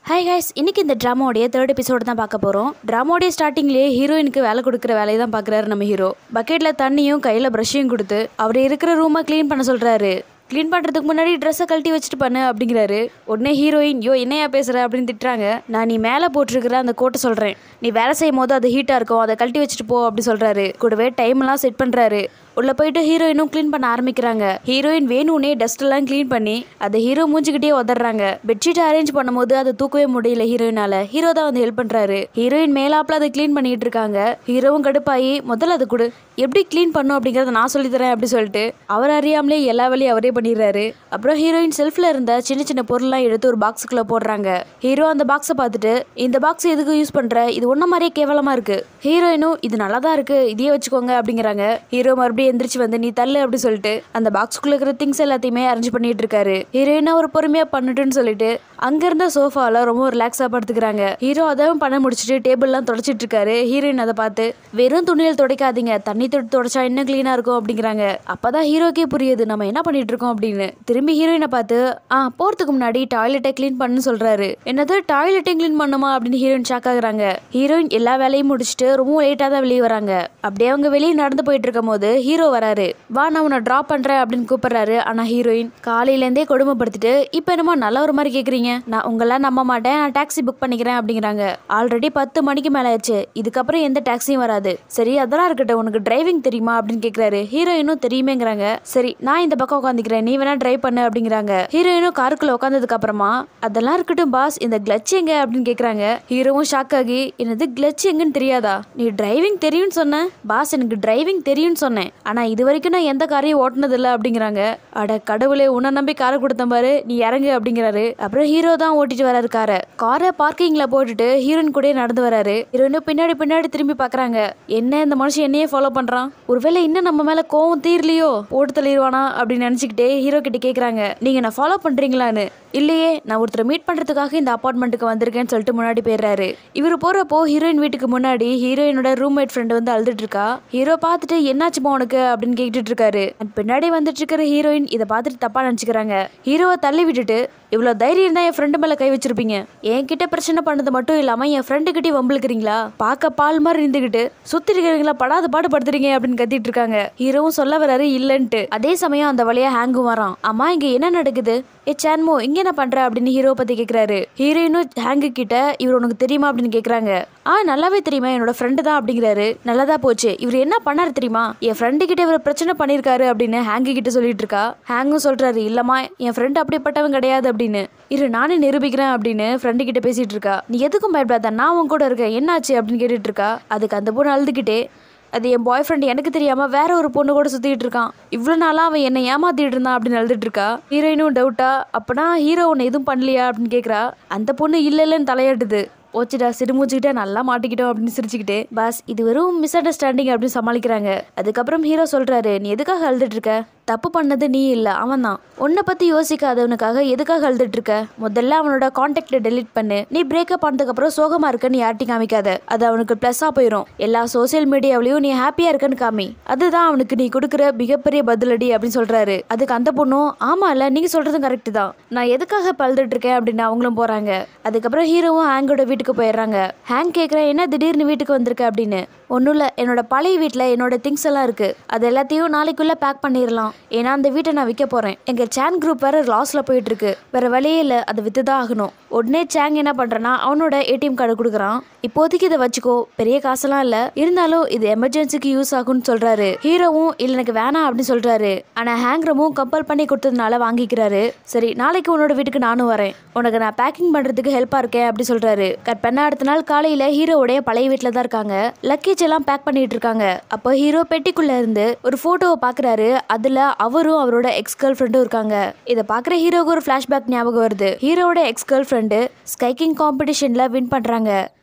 hi guys இன்னைக்கு இந்த ட்ராமாவுடைய third episode தான் பார்க்க போகிறோம் ட்ராமாவுடைய ஸ்டார்டிங்லேயே ஹீரோயினுக்கு வேலை கொடுக்குற வேலையை தான் பார்க்குறாரு நம்ம ஹீரோ பக்கெட்டில் தண்ணியும் கையில் ப்ரஷ்ஷையும் கொடுத்து அவர் இருக்கிற ரூமை க்ளீன் பண்ண சொல்கிறாரு க்ளீன் பண்ணுறதுக்கு முன்னாடி ட்ரெஸ்ஸை கழட்டி வச்சுட்டு பண்ணு அப்படிங்கிறாரு உடனே ஹீரோயின் யோ என்னையா பேசுகிற அப்படின்னு திட்டுறாங்க நான் நீ மேலே போட்டிருக்கிற அந்த கோட்டை சொல்கிறேன் நீ வேலை செய்யும் போது அது ஹீட்டாக இருக்கும் அதை கழட்டி வச்சுட்டு போ அப்படி சொல்கிறாரு கூடவே டைம்லாம் செட் பண்ணுறாரு உள்ளே போயிட்டு ஹீரோயினும் க்ளீன் பண்ண ஆரம்பிக்கிறாங்க ஹீரோயின் வேணும்னே டஸ்ட் எல்லாம் க்ளீன் பண்ணி அதை ஹீரோ மூஞ்சிக்கிட்டே உதறாங்க பெட்ஷீட் அரேஞ்ச் பண்ணும்போது அதை தூக்கவே முடியல ஹீரோயினால ஹீரோ தான் வந்து ஹெல்ப் பண்றாரு ஹீரோயின் மேலாப்ல அதை க்ளீன் பண்ணிட்டு இருக்காங்க ஹீரோவும் கடுப்பாயி முதல்ல அதை கொடு எப்படி க்ளீன் பண்ணும் அப்படிங்கறத நான் சொல்லி தரேன் அப்படி சொல்லிட்டு அவர் அறியாமலே எல்லா வேலையும் அவரே பண்ணிடுறாரு அப்புறம் ஹீரோயின் செல்ஃப்ல இருந்த சின்ன சின்ன பொருள்லாம் எடுத்து ஒரு பாக்ஸுக்குள்ள போடுறாங்க ஹீரோ அந்த பாக்ஸை பார்த்துட்டு இந்த பாக்ஸ் எதுக்கு யூஸ் பண்ற இது ஒன்ன மாதிரியே கேவலமா இருக்கு ஹீரோயினும் இது நல்லா தான் இருக்கு இதையே வச்சுக்கோங்க அப்படிங்கிறாங்க ஹீரோ மறுபடியும் எந்திரிச்சு வந்து நீ தள்ளு அப்படி சொல்லிட்டு அந்த பாக்ஸ்க்குள்ள இருக்கிற திங்ஸ் எல்லாத்தையுமே அரேஞ்ச் பண்ணிட்டு இருக்காரு ஹீரோயினா ஒரு பொறுமையா பண்ணட்டுன்னு சொல்லிட்டு அங்க இருந்த சோஃபால ரொம்ப ரிலாக்ஸா படுத்துக்கிறாங்க ஹீரோ அதையும் பண்ண முடிச்சுட்டு டேபிள்லாம் தொடச்சிட்டு இருக்காரு ஹீரோயின் அதை பார்த்து வெறும் துணியில் துடைக்காதீங்க தண்ணி தொட்டு தொடச்சா இன்னும் க்ளீனா இருக்கும் அப்படிங்கிறாங்க அப்பதான் ஹீரோக்கே புரியுது நம்ம என்ன பண்ணிட்டு இருக்கோம் அப்படின்னு திரும்பி ஹீரோயினை பார்த்து ஆ போறதுக்கு முன்னாடி டாய்லெட்டை க்ளீன் பண்ணு சொல்றாரு என்னது டாய்லெட்டை க்ளீன் பண்ணுமா அப்படின்னு ஹீரோயின் ஷாக் ஆகுறாங்க ஹீரோயின் எல்லா வேலையும் முடிச்சுட்டு ரொம்ப லேட்டா தான் வெளியே வராங்க அப்படியே அவங்க வெளியே நடந்து போயிட்டு இருக்கும் போது ஹீரோ வராரு வா நான் உன்னை ட்ராப் பண்றேன் அப்படின்னு கூப்பிடுறாரு ஆனா ஹீரோயின் காலையில இருந்தே கொடுமைப்படுத்திட்டு இப்போ என்னமோ நல்ல ஒரு மாதிரி கேக்குறீங்க நான் உங்களெல்லாம் நம்ப மாட்டேன் நான் டாக்ஸி புக் பண்ணிக்கிறேன் அப்படிங்கிறாங்க ஆல்ரெடி பத்து மணிக்கு மேல ஆயிடுச்சு இதுக்கப்புறம் எந்த டாக்ஸியும் வராது சரி அதெல்லாம் இருக்கட்டும் உனக்கு டிரைவிங் தெரியுமா அப்படின்னு கேக்குறாரு ஹீரோயினும் தெரியுமேங்கிறாங்க சரி நான் இந்த பக்கம் உட்காந்துக்கிறேன் நீ வேணா டிரைவ் பண்ணு அப்படிங்கிறாங்க ஹீரோயினும் காருக்குள்ள உட்காந்ததுக்கு அப்புறமா அதெல்லாம் இருக்கட்டும் பாஸ் இந்த கிளச் எங்க அப்படின்னு கேக்குறாங்க ஹீரோவும் ஷாக் ஆகி என்னது கிளச் எங்கன்னு தெரியாதா நீ டிரைவிங் தெரியும்னு சொன்ன பாஸ் எனக்கு டிரைவிங் தெரியும்னு சொன்னேன் ஆனா இது வரைக்கும் நான் எந்த காரையும் ஓட்டுனது இல்ல அப்படிங்கிறாங்க அட கடவுளே உன்னை நம்பி காரை கொடுத்தேன் பாரு நீ இறங்கு அப்படிங்கிறாரு அப்புறம் ஹீரோ தான் ஓட்டிட்டு வராரு காரை காரை பார்க்கிங்ல போட்டுட்டு ஹீரோயின் கூட நடந்து வராரு ஹீரோயின் பின்னாடி பின்னாடி திரும்பி பாக்குறாங்க என்ன இந்த மனுஷன் என்னையே ஃபாலோ பண்றான் ஒருவேளை இன்னும் நம்ம மேல கோவம் தீரலையோ போட்டு தள்ளிடுவானா அப்படின்னு நினைச்சுக்கிட்டே ஹீரோ கிட்ட கேக்குறாங்க நீங்க நான் ஃபாலோ பண்றீங்களான்னு இல்லையே நான் ஒருத்தரை மீட் பண்றதுக்காக இந்த அப்பார்ட்மெண்ட்டுக்கு வந்திருக்கேன்னு சொல்லிட்டு முன்னாடி போயிடுறாரு இவர் போறப்போ ஹீரோயின் வீட்டுக்கு முன்னாடி ஹீரோயினோட ரூம்மேட் ஃப்ரெண்ட் வந்து அழுதுட்டு இருக்கா ஹீரோ பார்த்துட்டு என்னாச்சுமா உனக்கு அப்படின்னு கேட்டுட்டு இருக்காரு And பின்னாடி வந்துட்டு இருக்கிற ஹீரோயின் இதை பார்த்துட்டு தப்பா நினைச்சுக்கிறாங்க ஹீரோவை தள்ளி விட்டுட்டு இவ்வளவு தைரியம் தான் என் ஃப்ரெண்டு மேல கை வச்சிருப்பீங்க என்கிட்ட பிரச்சனை பண்ணது மட்டும் இல்லாம என் ஃப்ரெண்டு கிட்டே வம்பிழுக்கிறீங்களா பார்க்க பால் மாதிரி இருந்துகிட்டு சுத்தி இருக்கிறீங்களா படாத பாடு படுத்துறீங்க அப்படின்னு கத்திட்டு இருக்காங்க ஹீரோவும் சொல்ல வராரு இல்லன்ட்டு அதே சமயம் அந்த வழியா ஹேங்கும் வரான் அம்மா இங்க என்ன நடக்குது ஏ சான்மோ இங்க என்ன பண்ற அப்படின்னு ஹீரோ பத்தி கேக்குறாரு ஹீரோயினும் ஹேங்கு கிட்ட இவர் உனக்கு தெரியுமா அப்படின்னு கேக்குறாங்க ஆ நல்லாவே தெரியுமா என்னோட ஃப்ரெண்டு தான் அப்படிங்கிறாரு நல்லதா போச்சு இவர் என்ன பண்ணாரு தெரியுமா என் ஃப்ரெண்டு கிட்ட இவர் பிரச்சனை பண்ணிருக்காரு அப்படின்னு ஹேங்கு கிட்ட சொல்லிட்டு இருக்கா ஹேங்கும் சொல்றாரு இல்லம்மா என் ஃப்ரெண்ட் அப்படிப்பட்டவன் கிடையாது அப்படின்னு இரு நானே நிரூபிக்கிறேன் அப்படின்னு ஃப்ரெண்டு கிட்ட பேசிட்டு இருக்கா நீ எதுக்கும் பயப்படாத நான் உன் கூட இருக்கேன் என்னாச்சு அப்படின்னு கேட்டுட்டு இருக்கா அதுக்கு அந்த பொண்ணு அழுதுகிட்டே அது என் பாய் ஃப்ரெண்ட் எனக்கு தெரியாம வேற ஒரு பொண்ணு கூட சுத்திட்டு இருக்கான் இவ்வளவு நாளா அவன் என்னை ஏமாத்திட்டு இருந்தான் அப்படின்னு அழுதுட்டு இருக்கா ஹீரோயினும் டவுட்டா அப்பனா ஹீரோ உன்னை எதுவும் பண்ணலையா அப்படின்னு கேக்குறா அந்த பொண்ணு இல்ல இல்லன்னு தலையாட்டுது போச்சுடா சிடுமூச்சுக்கிட்டே நல்லா மாட்டிக்கிட்டோம் அப்படின்னு சிரிச்சுக்கிட்டே பாஸ் இது வெறும் மிஸ் அண்டர்ஸ்டாண்டிங் அப்படின்னு சமாளிக்கிறாங்க அதுக்கப்புறம் ஹீரோ சொல்றாரு நீ எதுக்காக அழுதுட்டு இருக்க தப்பு பண்ணது நீ இல்ல அவன் தான் உன்னை பத்தி யோசிக்காதவனுக்காக எதுக்காக அழுதுட்டு இருக்க முதல்ல அவனோட கான்டாக்ட டெலீட் பண்ணு நீ பிரேக்கப் பண்ணதுக்கு அப்புறம் சோகமா இருக்கன்னு யார்ட்டி காமிக்காத அது அவனுக்கு பிளஸ்ஸா போயிடும் எல்லா சோசியல் மீடியாவிலயும் நீ ஹாப்பியா இருக்கன்னு காமி அதுதான் அவனுக்கு நீ கொடுக்குற மிகப்பெரிய பதிலடி அப்படின்னு சொல்றாரு அதுக்கு அந்த பொண்ணும் ஆமா இல்ல நீங்க சொல்றதும் கரெக்ட் தான் நான் எதுக்காக பழுதுட்டு இருக்கேன் அப்படின்னு அவங்களும் போறாங்க அதுக்கப்புறம் ஹீரோவும் ஹேங்கோட வீட்டுக்கு போயிடுறாங்க ஹேங் கேக்குறேன் என்ன திடீர்னு வீட்டுக்கு வந்திருக்க அப்படின்னு ஒன்றும் இல்லை என்னோட பழைய வீட்டில் என்னோட திங்ஸ் எல்லாம் இருக்கு அது எல்லாத்தையும் நாளைக்குள்ள பேக் பண்ணிடலாம் ஏன்னா அந்த வீட்டை நான் விற்க போறேன் எங்க சேன் குரூப் வேற லாஸ்ல போயிட்டு இருக்கு வேற வழியே இல்லை அதை வித்து தான் ஆகணும் உடனே சேங் என்ன பண்றேன்னா அவனோட ஏடிஎம் கார்டு கொடுக்குறான் இப்போதைக்கு இதை வச்சுக்கோ பெரிய காசெல்லாம் இல்ல இருந்தாலும் இது எமர்ஜென்சிக்கு யூஸ் ஆகும்னு சொல்றாரு ஹீரோவும் இல்ல எனக்கு வேணாம் அப்படின்னு சொல்றாரு ஆனா ஹேங்ரமும் கம்பல் பண்ணி கொடுத்ததுனால வாங்கிக்கிறாரு சரி நாளைக்கு உன்னோட வீட்டுக்கு நானும் வரேன் உனக்கு நான் பேக்கிங் பண்றதுக்கு ஹெல்ப்பா இருக்கேன் அப்படி சொல்றாரு கட் பண்ண அடுத்த நாள் காலையில ஹீரோவுடைய பழைய வீட்டில் தான் இருக்காங்க லக்கேஜ் எல்லாம் பேக் பண்ணிட்டு இருக்காங்க அப்போ ஹீரோ பெட்டிக்குள்ள இருந்து ஒரு போட்டோவை பாக்குறாரு அதுல அவரும் அவரோட எக்ஸ் கேர்ள் ஃப்ரெண்டும் இருக்காங்க இதை பாக்குற ஹீரோக்கு ஒரு ஃபிளாஷ்பேக் ஞாபகம் வருது ஹீரோவோட எக்ஸ் கேர்ள் ஃப்ரெண்டு ஸ்கைக்கிங் காம்படிஷன்ல வின் பண்றாங்க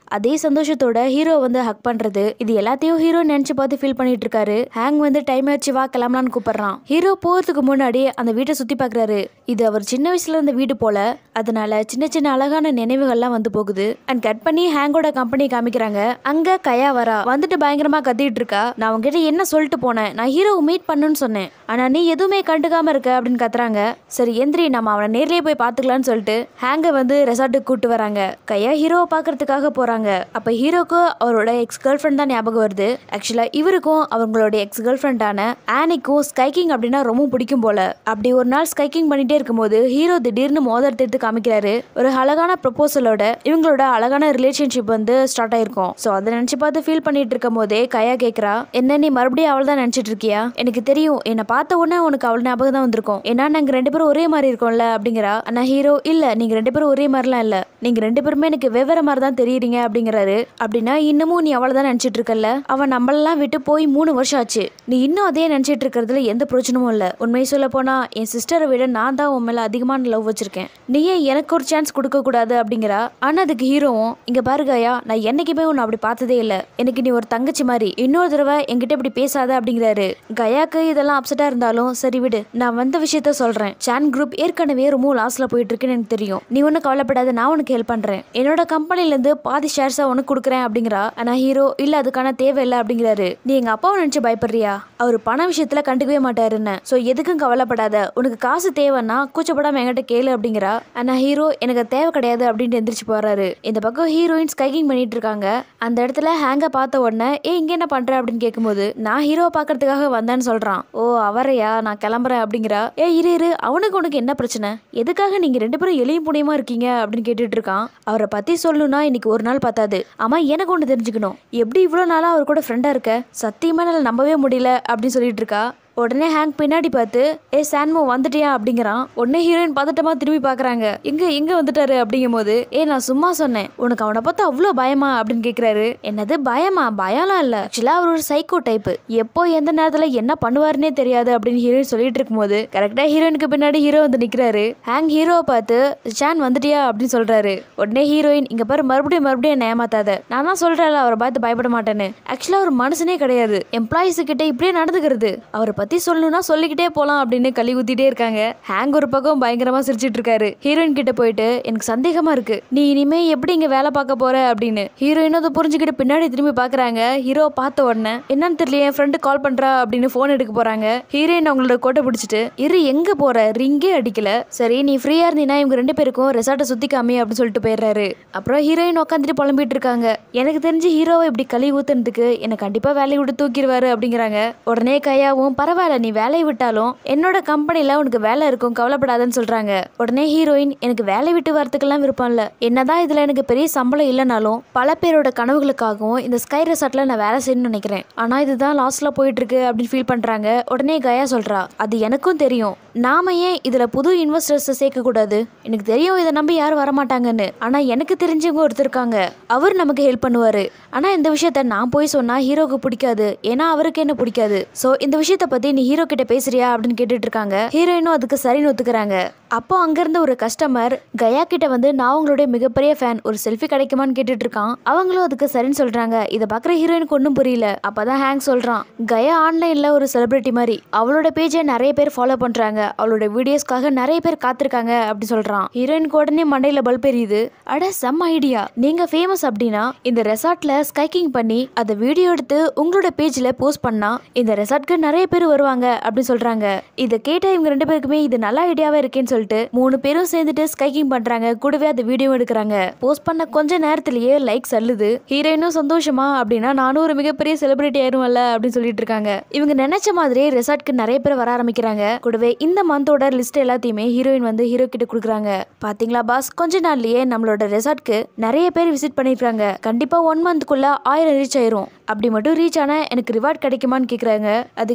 அதே சந்தோஷத்தோட ஹீரோ வந்து ஹக் பண்றது இது எல்லாத்தையும் ஹீரோ நினைச்சு பார்த்து ஃபீல் பண்ணிட்டு இருக்காரு ஹேங் வந்து டைம் ஆச்சு வா கிளம்பலான்னு கூப்பிடுறான் ஹீரோ போறதுக்கு முன்னாடி அந்த வீட்டை சுத்தி பார்க்கறாரு இது அவர் சின்ன வயசுல இருந்த வீடு போல அதனால சின்ன சின்ன அழகான நினைவுகள்லாம் வந்து போகுது அண்ட் கட் பண்ணி ஹேங்கோட கம்பெனி காமிக்கிறாங்க அங்க கயா வரா வந்துட்டு பயங்கரமா கத்திட்டு இருக்கா நான் உங்ககிட்ட என்ன சொல்லிட்டு போனேன் நான் ஹீரோவை மீட் பண்ணுன்னு சொன்னேன் ஆனா நீ எதுவுமே கண்டுக்காம இருக்க அப்படின்னு கத்துறாங்க சரி எந்திரி நம்ம அவனை நேர்லயே போய் பாத்துக்கலாம்னு சொல்லிட்டு ஹேங்க வந்து ரெசார்ட்டுக்கு கூட்டு வராங்க கையா ஹீரோவை பாக்குறதுக்காக போறாங்க அப்ப ஹீரோக்கு அவரோட எக்ஸ் கேர்ள் ஃப்ரெண்ட் தான் ஞாபகம் வருது ஆக்சுவலா இவருக்கும் அவங்களோட எக்ஸ் கேர்ள் ஃப்ரெண்டான ஆனிக்கும் ஸ்கைக்கிங் அப்படின்னா ரொம்ப பிடிக்கும் போல அப்படி ஒரு நாள் ஸ்கைக்கிங் பண்ணிட்டே இருக்கும்போது ஹீரோ திடீர்னு மோதிரத்தை எடுத்து காமிக்கிறாரு ஒரு அழகான ப்ரொபோசலோட இவங்களோட அழகான ரிலேஷன்ஷிப் வந்து ஸ்டார்ட் ஆயிருக்கும் ஸோ அதை நினைச்சு பார்த்து ஃபீல் பண்ணிட்டு இருக்கும் போதே கையா கேட்கறா என்ன நீ மறுபடியும் அவள் தான் நினைச்சிட்டு இருக்கியா எனக்கு தெரியும் என்னை பார்த்த உடனே உனக்கு அவள் ஞாபகம் தான் வந்திருக்கும் ஏன்னா நாங்க ரெண்டு பேரும் ஒரே மாதிரி இருக்கோம்ல அப்படிங்கிறா ஆனா ஹீரோ இல்ல நீங்க ரெண்டு பேரும் ஒரே மாதிரிலாம் இல்ல நீங்க ரெண்டு பேருமே எனக்கு வெவ்வேறு மாதிரி தான் தெரியுறீங்க அப்படிங்கிறாரு அப்படின்னா இன்னமும் நீ அவளை தான் நினைச்சிட்டு இருக்கல்ல அவன் நம்மளெல்லாம் விட்டு போய் மூணு வருஷம் ஆச்சு நீ இன்னும் அதே நினைச்சிட்டு இருக்கிறதுல எந்த பிரச்சனமும் இல்ல உண்மையை சொல்ல போனா என் சிஸ்டரை விட நான் தான் உன் மேல அதிகமான லவ் வச்சிருக்கேன் நீ ஏன் எனக்கு ஒரு சான்ஸ் கொடுக்க கூடாது அப்படிங்கிறா ஆனா அதுக்கு ஹீரோவும் இங்க பாருங்கயா நான் என்னைக்குமே உன்னை அப்படி பார்த்ததே இல்ல எனக்கு நீ ஒரு தங்கச்சி மாதிரி இன்னொரு தடவை என்கிட்ட இப்படி பேசாத அப்படிங்கிறாரு கயாக்கு இதெல்லாம் அப்செட்டா இருந்தாலும் சரி விடு நான் வந்த விஷயத்த சொல்றேன் சான் குரூப் ஏற்கனவே ரொம்ப லாஸ்ல போயிட்டு இருக்குன்னு எனக்கு தெரியும் நீ ஒன்னும் கவலைப்படாத நான் உனக்கு ஹெல்ப் பண்றேன் என்னோட கம்பெனில இருந்து பாதி ஷேர்ஸா உனக்கு கொடுக்குறேன் அப்படிங்கிறா ஆனா ஹீரோ இல்ல அதுக்கான தேவை இல்லை அப்படிங்கிறாரு நீ எங்க அப்பாவை நினைச்சு பயப்படுறியா அவர் பண விஷயத்துல கண்டுக்கவே மாட்டாருன்னு சோ எதுக்கும் கவலைப்படாத உனக்கு காசு தேவைன்னா கூச்சப்படாம என்கிட்ட கேளு அப்படிங்கிறா ஆனா ஹீரோ எனக்கு அது தேவை கிடையாது அப்படின்ட்டு எந்திரிச்சு போறாரு இந்த பக்கம் ஹீரோயின் ஸ்கைக்கிங் பண்ணிட்டு இருக்காங்க அந்த இடத்துல ஹேங்க பார்த்த உடனே ஏ இங்க என்ன பண்ற அப்படின்னு கேட்கும்போது நான் ஹீரோவை பாக்குறதுக்காக வந்தேன்னு சொல்றான் ஓ அவரையா நான் கிளம்புறேன் அப்படிங்கிறா ஏ இரு இரு அவனுக்கு உனக்கு என்ன பிரச்சனை எதுக்காக நீங்க ரெண்டு பேரும் எளியும் புனியமா இருக்கீங்க அப்படின்னு கேட்டுட்டு இருக்கான் அவரை பத்தி சொல்லணும்னா இன்னைக்கு ஒரு நாள் பத்தாது ஆமா எனக்கு ஒன்று தெரிஞ்சுக்கணும் எப்படி இவ்வளோ நாளா அவர் கூட ஃப்ரெண்டா இருக்க சத்தியமா என்னால நம்பவே முடியல அப்படின்னு சொல்லிட்டு இருக்கா உடனே ஹேங் பின்னாடி பார்த்து ஏ சான்மோ வந்துட்டியா அப்படிங்கிறான் உடனே ஹீரோயின் பதட்டமா திரும்பி பாக்குறாங்க எங்க எங்க வந்துட்டாரு அப்படிங்கும் போது ஏ நான் சும்மா சொன்னேன் உனக்கு அவனை பார்த்தா அவ்வளோ பயமா அப்படின்னு கேக்குறாரு என்னது பயமா பயம்லாம் இல்ல ஆக்சுவலா அவர் ஒரு சைக்கோ டைப் எப்போ எந்த நேரத்துல என்ன பண்ணுவாருன்னே தெரியாது அப்படின்னு ஹீரோயின் சொல்லிட்டு இருக்கும்போது கரெக்டா ஹீரோயினுக்கு பின்னாடி ஹீரோ வந்து நிக்கிறாரு ஹேங் ஹீரோவை பார்த்து சான் வந்துட்டியா அப்படின்னு சொல்றாரு உடனே ஹீரோயின் இங்க பாரு மறுபடியும் மறுபடியும் என்ன ஏமாத்தாத நான் தான் சொல்றேன்ல அவரை பார்த்து பயப்பட மாட்டேன்னு ஆக்சுவலா ஒரு மனுஷனே கிடையாது எம்ப்ளாயிஸ் கிட்ட இப்படியே நடந்துக்கிறது அவரை பத்தி சொல்லணும்னா சொல்லிக்கிட்டே போலாம் அப்படின்னு கழி ஊத்திட்டே இருக்காங்க ஹேங் ஒரு பக்கம் பயங்கரமா சிரிச்சிட்டு இருக்காரு ஹீரோயின் கிட்ட போயிட்டு எனக்கு சந்தேகமா இருக்கு நீ இனிமே எப்படி இங்க வேலை பார்க்க போற அப்படின்னு ஹீரோயின் அதை புரிஞ்சுக்கிட்டு பின்னாடி திரும்பி பாக்குறாங்க ஹீரோவை பார்த்த உடனே என்னன்னு தெரியல என் ஃப்ரெண்டு கால் பண்றா அப்படின்னு போன் எடுக்க போறாங்க ஹீரோயின் அவங்களோட கோட்டை பிடிச்சிட்டு இரு எங்க போற ரிங்கே அடிக்கல சரி நீ ஃப்ரீயா இருந்தீங்கன்னா இவங்க ரெண்டு பேருக்கும் ரெசார்ட்டை சுத்தி காமி அப்படின்னு சொல்லிட்டு போயிடுறாரு அப்புறம் ஹீரோயின் உட்காந்துட்டு புலம்பிட்டு இருக்காங்க எனக்கு தெரிஞ்சு ஹீரோவை இப்படி களி ஊத்துனதுக்கு என்ன கண்டிப்பா வேலையை விட்டு தூக்கிடுவாரு அப்படிங்கிறாங்க உடனே கையாவும் பரவாயில்ல நீ வேலையை விட்டாலும் என்னோட கம்பெனில உனக்கு வேலை இருக்கும் கவலைப்படாதன்னு சொல்றாங்க உடனே ஹீரோயின் எனக்கு வேலை விட்டு வரதுக்கெல்லாம் விருப்பம் இல்ல என்னதான் இதுல எனக்கு பெரிய சம்பளம் இல்லைனாலும் பல பேரோட கனவுகளுக்காகவும் இந்த ஸ்கை ரெசார்ட்ல நான் வேலை செய்யணும்னு நினைக்கிறேன் ஆனா இதுதான் லாஸ்ட்ல போயிட்டு இருக்கு அப்படின்னு ஃபீல் பண்றாங்க உடனே கயா சொல்றா அது எனக்கும் தெரியும் நாம ஏன் இதுல புது இன்வெஸ்டர்ஸை சேர்க்க கூடாது எனக்கு தெரியும் இதை நம்பி யாரும் வரமாட்டாங்கன்னு ஆனா எனக்கு தெரிஞ்சவங்க ஒருத்தர் இருக்காங்க அவர் நமக்கு ஹெல்ப் பண்ணுவாரு ஆனா இந்த விஷயத்த நான் போய் சொன்னா ஹீரோக்கு பிடிக்காது ஏன்னா அவருக்கு என்ன பிடிக்காது சோ இந்த விஷயத்த பத்தி நீ ஹீரோ கிட்ட பேசுறியா அப்படின்னு கேட்டுட்டு இருக்காங்க ஹீரோயினும் அதுக்கு சரின்னு ஒத்துக்கிறாங்க அப்போ அங்கிருந்த ஒரு கஸ்டமர் கயா கிட்ட வந்து நான் உங்களுடைய மிகப்பெரிய ஃபேன் ஒரு செல்ஃபி கிடைக்குமான்னு கேட்டுட்டு இருக்கான் அவங்களும் அதுக்கு சரின்னு சொல்றாங்க இதை பாக்குற ஹீரோயினுக்கு ஒன்றும் புரியல அப்பதான் ஹேங் சொல்றான் கயா ஆன்லைன்ல ஒரு செலிபிரிட்டி மாதிரி அவளோட பேஜை நிறைய பேர் ஃபாலோ பண்றாங்க அவளோட வீடியோஸ்க்காக நிறைய பேர் காத்திருக்காங்க அப்படி சொல்றான் ஹீரோயினுக்கு உடனே மண்டையில பல்ப் எரியுது அட செம்ம ஐடியா நீங்க ஃபேமஸ் அப்படின்னா இந்த ரெசார்ட்ல ஸ்கைக்கிங் பண்ணி அதை வீடியோ எடுத்து உங்களோட பேஜ்ல போஸ்ட் பண்ணா இந்த ரெசார்ட்க்கு நிறைய பேர் வருவாங்க அப்படின்னு சொல்றாங்க இதை கேட்ட இவங்க ரெண்டு பேருக்குமே இது நல்ல ஐடியாவா இருக்கேன்னு சொல்லிட்டு மூணு பேரும் சேர்ந்துட்டு ஸ்கைக்கிங் பண்றாங்க கூடவே அந்த வீடியோ எடுக்கிறாங்க போஸ்ட் பண்ண கொஞ்ச நேரத்திலேயே லைக்ஸ் அள்ளுது ஹீரோயினும் சந்தோஷமா அப்படின்னா நானும் ஒரு மிகப்பெரிய செலிபிரிட்டி ஆயிரும்ல அப்படின்னு சொல்லிட்டு இருக்காங்க இவங்க நினைச்ச மாதிரியே ரெசார்ட்க்கு நிறைய பேர் வர ஆரம்பிக்கிறாங்க கூடவே இந்த மந்தோட லிஸ்ட் எல்லாத்தையுமே ஹீரோயின் வந்து ஹீரோ கிட்ட கொடுக்குறாங்க பாத்தீங்களா பாஸ் கொஞ்ச நாள்லயே நம்மளோட ரெசார்ட்க்கு நிறைய பேர் விசிட் பண்ணிருக்காங்க கண்டிப்பா ஒன் மந்த்க்குள்ள ஆயிரம் ரீச் ஆயிரும் அப்படி மட்டும் ரீச் ஆனா எனக்கு ரிவார்ட் கிடைக்குமான்னு கேக்குறாங்க அதுக்கு ஹீரோவும்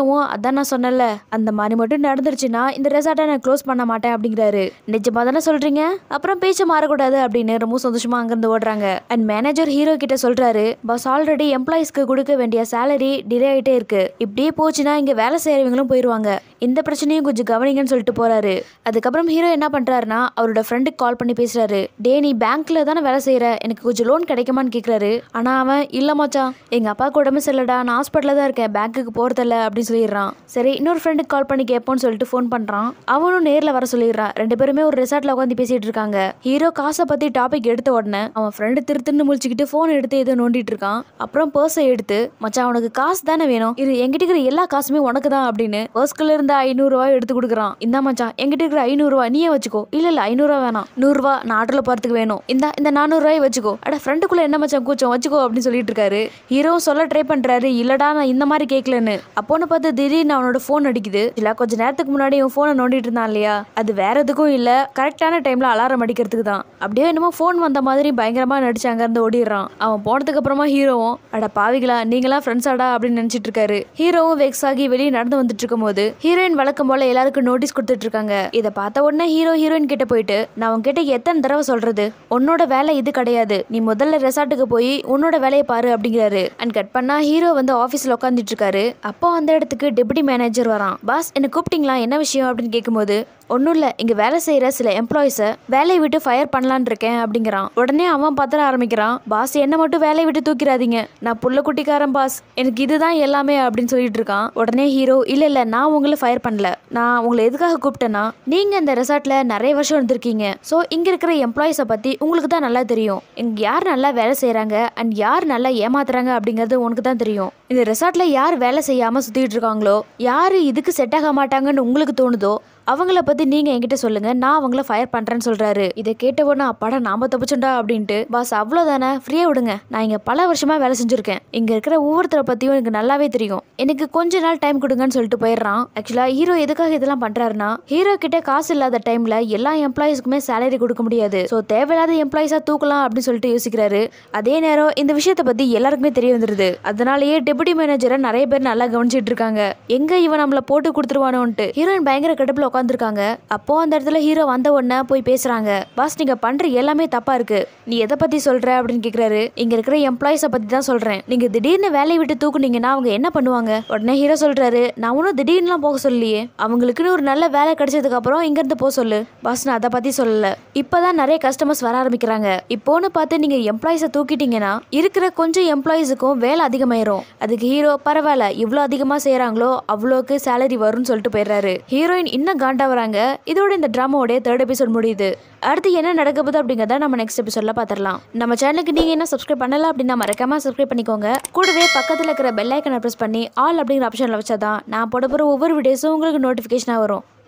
ஹீரோவும் அதான் நான் சொன்னல அந்த மாதிரி மட்டும் நடந்துருச்சுன்னா இந்த ரெசார்ட்டை நான் க்ளோஸ் பண்ண மாட்டேன் அப்படிங்கிறாரு நிஜமா தானே சொல்றீங்க அப்புறம் பேச்ச மாறக்கூடாது அப்படின்னு ரொம்ப சந்தோஷமா அங்கிருந்து ஓடுறாங்க அண்ட் மேனேஜர் ஹீரோ கிட்ட சொல்றாரு பஸ் ஆல்ரெடி எம்ப்ளாயிஸ்க்கு கொடுக்க வேண்டிய சேலரி டிலே ஆயிட்டே இருக்கு இப்படியே போச்சுன்னா இங்க வேலை செய்யறவங்களும் போயிருவாங்க இந்த பிரச்சனையும் கொஞ்சம் கவனிங்கன்னு சொல்லிட்டு போறாரு அதுக்கப்புறம் ஹீரோ என்ன பண்றாருன்னா அவரோட ஃப்ரெண்டுக்கு கால் பண்ணி பேசுறாரு டே நீ பேங்க்ல தானே வேலை செய்யற எனக்கு கொஞ்சம் லோன் கிடைக்குமான்னு கேக்குறாரு ஆனா அவன் இல்ல மச்சான் எங்க அப்பாவுக்கு உடம்பு சரியில்லடா நான் ஹாஸ்பிட்டல்ல தான் இருக்கேன் பேங்க்குக்கு போறதில்ல அப்படின்னு சொல்லிடுறான் சரி இன்னொரு ஃப்ரெண்டுக்கு கால் பண்ணி கேட்போம்னு சொல்லிட்டு ஃபோன் பண்றான் அவனும் நேர்ல வர சொல்லிடுறான் ரெண்டு பேருமே ஒரு ரெசார்ட்ல உட்காந்து பேசிட்டு இருக்காங்க ஹீரோ காசை பத்தி டாபிக் எடுத்த உடனே அவன் ஃப்ரெண்டு திரு திருன்னு முழிச்சுக்கிட்டு ஃபோன் எடுத்து ஏதோ நோண்டிட்டு இருக்கான் அப்புறம் பர்ஸை எடுத்து மச்சான் உனக்கு காசு தானே வேணும் இது என்கிட்ட இருக்கிற எல்லா காசுமே உனக்கு தான் அப்படின்னு பர்ஸ்குள்ள இருந்த ஐநூறு ரூபாய் எடுத்து கொடுக்குறான் இந்த மச்சான் என்கிட்ட இருக்கிற ஐநூறு ரூபாய் நீயே வச்சுக்கோ இல்ல இல்ல ஐநூறு ரூபா வேணாம் நூறு ரூபா நான் ஆட்டோல போறதுக்கு வேணும் இந்த இந்த நானூறு ரூபாய் வச்சுக்கோ அட ஃப்ரெண்டுக்குள்ள என்ன மச்சான் கூச்சம் வச்சுக்கோ அப்படின்னு சொல்லிட்டு இருக்காரு ஹீரோவும் சொல்ல ட்ரை பண்றாரு இல்லடா நான் இந்த மாதிரி கேட்கலன்னு அப்போன்னு பார்த்து திடீர்னு அவனோட ஃபோன் அடிக்குது இல்ல கொஞ்ச நேரத்துக்கு முன்னாடி இவன் ஃபோனை நோண்டிட்டு இருந்தான் இல்லையா அது வேற எதுக்கும் இல்ல கரெக்டான டைம்ல அலாரம் அடிக்கிறதுக்கு தான் அப்படியே என்னமோ ஃபோன் வந்த மாதிரி பயங்கரமா நடிச்சு அங்க இருந்து ஓடிடுறான் அவன் போனதுக்கு அப்புறமா ஹீரோவும் அட பாவிகளா நீங்களாம் ஃப்ரெண்ட்ஸாடா அப்படின்னு நினைச்சிட்டு இருக்காரு ஹீரோவும் வெக்ஸ் ஆகி வெளியே நடந்து வந்துட்டு இருக்கும்போது ஹீரோயின் வழக்கம் போல எல்லாருக்கும் நோட்டீஸ் கொடுத்துட்டு இருக்காங்க இதை பார்த்த உடனே ஹீரோ ஹீரோயின் கிட்ட போயிட்டு நான் உன்கிட்ட எத்தனை தடவை சொல்றது உன்னோட வேலை இது கிடையாது நீ முதல்ல ரெசார்ட்டுக்கு போய் உன்னோட வேலையை பாரு அப்படிங்கிறாரு அண்ட் கட் பண்ணா ஹீரோ வந்து ஆஃபீஸ்ல உட்காந்துட்டு இருக்காரு அப்போ அந்த இடத்துக்கு டெபுட்டி மேனேஜர் வரான் பாஸ் என்ன கூப்பிட்டீங்களா என்ன விஷயம் அப்படின்னு கேட்கும்போது ஒன்றும் இல்லை இங்கே வேலை செய்கிற சில எம்ப்ளாயிஸை வேலையை விட்டு ஃபயர் பண்ணலான் இருக்கேன் அப்படிங்கிறான் உடனே அவன் பத்திர ஆரம்பிக்கிறான் பாஸ் என்ன மட்டும் வேலையை விட்டு தூக்கிடாதீங்க நான் புள்ள குட்டிக்காரன் பாஸ் எனக்கு இதுதான் எல்லாமே அப்படின்னு சொல்லிட்டு இருக்கான் உடனே ஹீரோ இல்லை இல்லை நான் உங்களை ஃபயர் பண்ணல நான் உங்களை எதுக்காக கூப்பிட்டேன்னா நீங்கள் இந்த ரெசார்ட்டில் நிறைய வருஷம் இருந்திருக்கீங்க ஸோ இங்கே இருக்கிற எம்ப்ளாயிஸை பற்றி உங்களுக்கு தான் நல்லா தெரியும் இங்கே யார் நல்லா வேலை செய்கிறாங்க அண்ட் யார் நல்லா ஏமாத்துறாங்க அப்படிங்கிறது உனக்கு தான் தெரியும் இந்த ரெசார்ட்டில் யார் வேலை செய்யாமல் சுற்றிட்டு இருக்காங்களோ யார் இதுக்கு செட் ஆக மாட்டாங்கன்னு உங்களுக்கு தோணுதோ அவங்கள பத்தி நீங்க என்கிட்ட சொல்லுங்க நான் அவங்கள ஃபயர் பண்றேன்னு சொல்றாரு இதை கேட்ட உடனே அப்பாடா நாம தப்பிச்சோண்டா அப்படின்ட்டு பாஸ் அவ்வளவுதானே ஃப்ரீயா விடுங்க நான் இங்க பல வருஷமா வேலை செஞ்சிருக்கேன் இங்க இருக்கிற ஒவ்வொருத்தரை பத்தியும் எனக்கு நல்லாவே தெரியும் எனக்கு கொஞ்ச நாள் டைம் கொடுங்கன்னு சொல்லிட்டு போயிடுறான் ஆக்சுவலா ஹீரோ எதுக்காக இதெல்லாம் பண்றாருன்னா ஹீரோ கிட்ட காசு இல்லாத டைம்ல எல்லா எம்ப்ளாயிஸ்க்குமே சேலரி கொடுக்க முடியாது ஸோ தேவையில்லாத எம்ப்ளாயிஸா தூக்கலாம் அப்படின்னு சொல்லிட்டு யோசிக்கிறாரு அதே நேரம் இந்த விஷயத்தை பத்தி எல்லாருக்குமே தெரிய வந்துருது அதனாலேயே டெபுட்டி மேனேஜரை நிறைய பேர் நல்லா கவனிச்சிட்டு இருக்காங்க எங்க இவன் நம்மள போட்டு கொடுத்துருவானோன்ட்டு ஹீரோயின் பயங்கர கடுப்புல உட்காந்துருக்காங்க அப்போ அந்த இடத்துல ஹீரோ வந்த உடனே போய் பேசுறாங்க பாஸ் நீங்க பண்ற எல்லாமே தப்பா இருக்கு நீ எதை பத்தி சொல்ற அப்படின்னு கேக்குறாரு இங்க இருக்கிற எம்ப்ளாயிஸ பத்தி தான் சொல்றேன் நீங்க திடீர்னு வேலையை விட்டு தூக்குனீங்கன்னா அவங்க என்ன பண்ணுவாங்க உடனே ஹீரோ சொல்றாரு நான் ஒன்றும் திடீர்னுலாம் போக சொல்லலையே அவங்களுக்குன்னு ஒரு நல்ல வேலை கிடைச்சதுக்கு அப்புறம் இங்க இருந்து போக சொல்லு பாஸ் நான் அதை பத்தி சொல்லல இப்பதான் நிறைய கஸ்டமர்ஸ் வர ஆரம்பிக்கிறாங்க இப்போன்னு பார்த்து நீங்க எம்ப்ளாயிஸை தூக்கிட்டீங்கன்னா இருக்கிற கொஞ்சம் எம்ப்ளாயிஸுக்கும் வேலை அதிகமாயிரும் அதுக்கு ஹீரோ பரவாயில்ல இவ்வளோ அதிகமா செய்றாங்களோ அவ்வளோக்கு சேலரி வரும்னு சொல்லிட்டு போயிடுறாரு ஹீரோயின் இன்னும் காண்டா வராங்க இதோட இந்த ட்ராமாவோடைய தேர்ட் எபிசோட் முடியுது அடுத்து என்ன நடக்க போகுது அப்படிங்கிறத நம்ம நெக்ஸ்ட் எபிசோட்ல பார்த்துடலாம் நம்ம சேனலுக்கு நீங்க என்ன சப்ஸ்கிரைப் பண்ணல அப்படின்னா மறக்காம சப்ஸ்கிரைப் பண்ணிக்கோங்க கூடவே பக்கத்துல இருக்கிற பெல் ஐக்கனை ப்ரெஸ் பண்ணி ஆல் அப்படிங்கிற ஆப்ஷன்ல வச்சாதான் நான் போட போற ஒவ்வொரு வீடியோஸும் உங்களுக்கு நோட்டிஃபிகேஷனாக வரும்